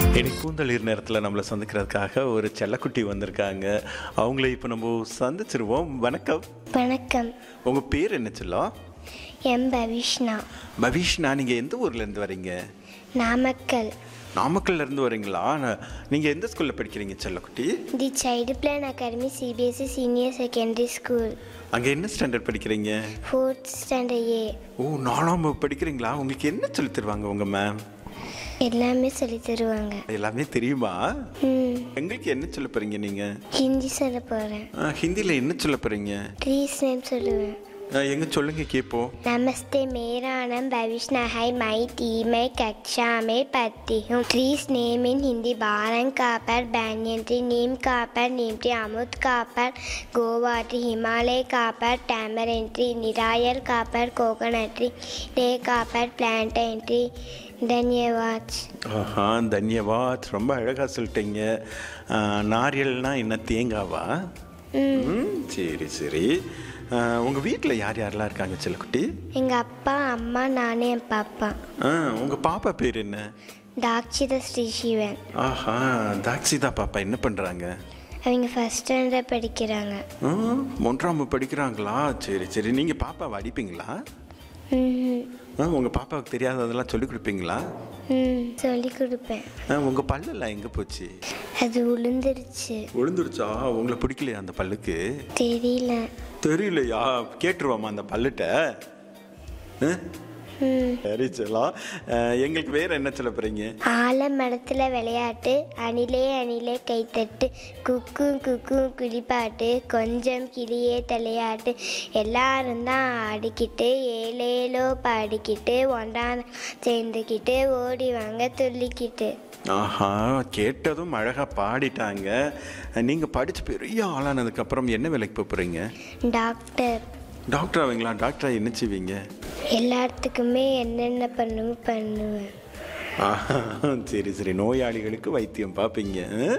இனி கூந்தளிர் நேரத்தில் நம்மளை சந்திக்கிறதுக்காக ஒரு செல்லக்குட்டி வந்திருக்காங்க அவங்கள இப்போ நம்ம சந்திச்சிருவோம் வணக்கம் வணக்கம் உங்கள் பேர் என்ன சொல்லும் எம் பவிஷ்ணா பவிஷ்ணா நீங்கள் எந்த ஊர்லேருந்து வரீங்க நாமக்கல் நாமக்கல்ல இருந்து வரீங்களா நீங்கள் எந்த ஸ்கூலில் படிக்கிறீங்க செல்லக்குட்டி the child plan academy CBSE senior secondary school அங்கே என்ன ஸ்டாண்டர்ட் படிக்கிறீங்க ஃபோர்த் ஸ்டாண்டர்ட் ஏ ஓ நாலாம் வகுப்பு படிக்கிறீங்களா உங்களுக்கு என்ன சொல்லித் தருவாங்க உங்கள் மேம் எல்லாமே சொல்லித் தருவாங்க எல்லாமே தெரியுமா ம் எங்களுக்கு என்ன சொல்ல போகிறீங்க நீங்கள் ஹிந்தி சொல்ல போகிறேன் ஹிந்தியில் என்ன சொல்ல போகிறீங்க ட்ரீஸ் நேம் சொல்லுவேன் எங்கே சொல்லுங்க கேட்போம் नमस्ते मेरा नाम भविष्णा है मैं तीसरी कक्षा में पढ़ती हूँ ट्रीस नेम इन हिंदी बारंग कापर बैंगन ट्री नीम कापर नीम ट्री अमुद कापर गोवा ट्री हिमालय कापर टैमरिन ट्री निरायल कापर कोकोनट ट्री डे कापर प्लांटेन ट्री धन्यवाद ஆஹா தன்யவாத் ரொம்ப அழகாக சொல்லிட்டீங்க ஆஹ், நாரியல்னா என்ன தேங்காவா ம், சரி சரி உங்கள் வீட்டில் யார் யாரெல்லாம் இருக்காங்க செல்லக்குட்டி எங்கள் அப்பா அம்மா நானே என் பாப்பா ஆ உங்கள் பாப்பா பேர் என்ன டாக்ஷித ஸ்ரீசிவன் ஆஹா தாக்ஷிதா பாப்பா என்ன பண்ணுறாங்க அவங்க ஃபஸ்ட் ஸ்டாண்டர்ட் படிக்கிறாங்க ஒன்றாம் படிக்கிறாங்களா சரி சரி நீங்கள் பாப்பாவை அடிப்பீங்களா ம் ஆ உங்கள் பாப்பாவுக்கு தெரியாததெல்லாம் சொல்லிக் கொடுப்பீங்களா ம் சொல்லி கொடுப்பேன் உங்கள் பல்லெல்லாம் எங்கே போச்சு அது உளுந்துருச்சு விழுந்துருச்சா உங்களை பிடிக்கலையா அந்த பல்லுக்கு தெரியல தெரியலையா கேட்டுருவாமா அந்த பல்லுட்ட ஆ? ம் சரி செல்லாம் அஹ், எங்களுக்கு வேற என்ன சொல்ல போறீங்க ஆலமரத்தில் விளையாட்டு அணிலே அணிலே கைத்தட்டு குக்கும் குக்கும் குளிப்பாட்டு கொஞ்சம் கிளியே தலையாட்டு எல்லாரும் தான் ஆடிக்கிட்டு ஏலேலோ பாடிக்கிட்டு ஒன்றான் சேர்ந்துக்கிட்டு ஓடி வாங்க துள்ளிக்கிட்டு ஆஹா கேட்டதும் அழகா பாடிட்டாங்க நீங்க படிச்சு பெரிய ஆளானதுக்கு அப்புறம் என்ன வேலைக்கு போக போறீங்க டாக்டர் டாக்டர் ஆவீங்களா டாக்டரா என்ன செய்வீங்க எல்லாத்துக்குமே என்னென்ன பண்ணுங்க பண்ணுவேன் ஆஹா, சரி சரி நோயாளிகளுக்கு வைத்தியம் பார்ப்பீங்க